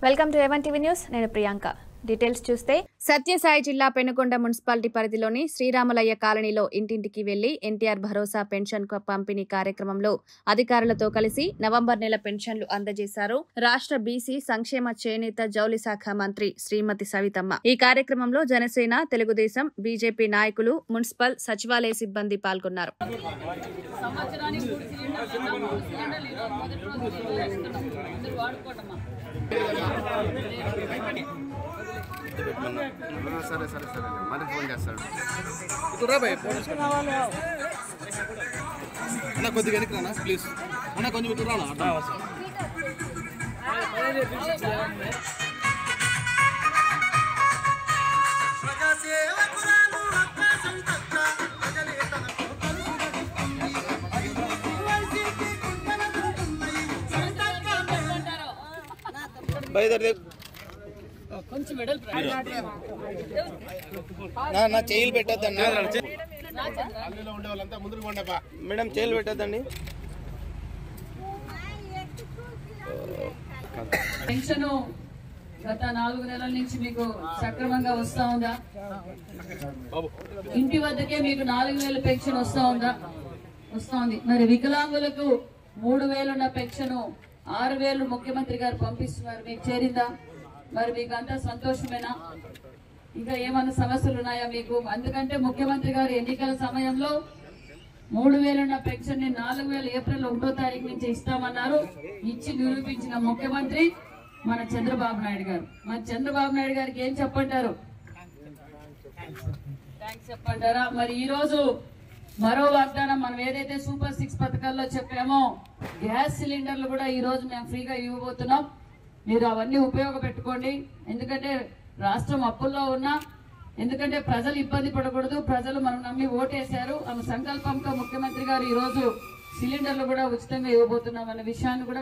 Welcome to ఎవన్ TV news నేను Priyanka details చూస్తే సత్యసాయి జిల్లా పెనుకొండ మున్సిపాలిటీ పరిధిలోని శ్రీరామలయ్య కాలనీలో ఇంటింటికి వెళ్లి ఎన్టీఆర్ భరోసా పెన్షన్ కు పంపిణీ కార్యక్రమంలో అధికారులతో కలిసి నవంబర్ నెల పెన్షన్లు అందజేశారు రాష్ట్ర బీసీ సంక్షేమ చేనేత జౌలి శాఖ మంత్రి శ్రీమతి సవితమ్మ ఈ కార్యక్రమంలో జనసేన తెలుగుదేశం బీజేపీ నాయకులు మున్సిపల్ సచివాలయ సిబ్బంది పాల్గొన్నారు సంవత్సరానికి మూడు సిలిండర్లు ఇస్తాం. మూడు సిలిండర్లు ఈరోజు మొదటి రోజు ఈరోజు ఇస్తున్నాం. అందరూ వాడుకోవటమ్మా సరే సరే సరే మళ్ళీ ఫోన్ చేస్తాడు అన్న కొద్దిగా వెనక్కి రానా ప్లీజ్ అన్న కొంచెం ఇటు రానా అడ్డా బయదర్ కొంచెం వెడల్పు నా నా చేయిలు పెట్టొద్దండి అల్లులో ఉండే వాళ్ళంతా ముందుకు పోండప్పా మేడం చేయిలు పెట్టొద్దండి పెన్షన్ గత నాలుగు నెలల నుంచి మీకు సక్రమంగా వస్తా ఉందా ఇంటి వద్దకే మీకు నాలుగు వేల పెన్షన్ వస్తా ఉందా వస్తా ఉంది మరి వికలాంగులకు మూడు వేలున్న పెన్షన్ ఆరు వేలు ముఖ్యమంత్రి గారు పంపిస్తున్నారు మీకు చేరిందా మరి మీకు అంతా సంతోషమేనా ఇంకా ఏమైనా సమస్యలు ఉన్నాయా మీకు అందుకంటే ముఖ్యమంత్రి గారు ఎన్నికల సమయంలో మూడు వేలున్న పెన్షన్ ని నాలుగు వేలు ఏప్రిల్ ఒకటో తారీఖు నుంచి ఇస్తామన్నారు ఇచ్చి నిరూపించిన ముఖ్యమంత్రి మన చంద్రబాబు నాయుడు గారు మన చంద్రబాబు నాయుడు గారికి ఏం చెప్పంటారు థ్యాంక్స్ చెప్పంటారా మరి ఈ రోజు మరో వాగ్దానం మనం ఏదైతే సూపర్ సిక్స్ పథకాల్లో చెప్పామో గ్యాస్ సిలిండర్లు కూడా ఈ రోజు మేము ఫ్రీగా ఇవ్వబోతున్నాం మీరు అవన్నీ ఉపయోగపెట్టుకోండి ఎందుకంటే రాష్ట్రం అప్పుల్లో ఉన్నా ఎందుకంటే ప్రజలు ఇబ్బంది పడకూడదు ప్రజలు మనం నమ్మి ఓటేశారు ఆమె సంకల్పంతో ముఖ్యమంత్రి గారు ఈ రోజు సిలిండర్లు కూడా ఉచితంగా ఇవ్వబోతున్నాం అనే విషయాన్ని కూడా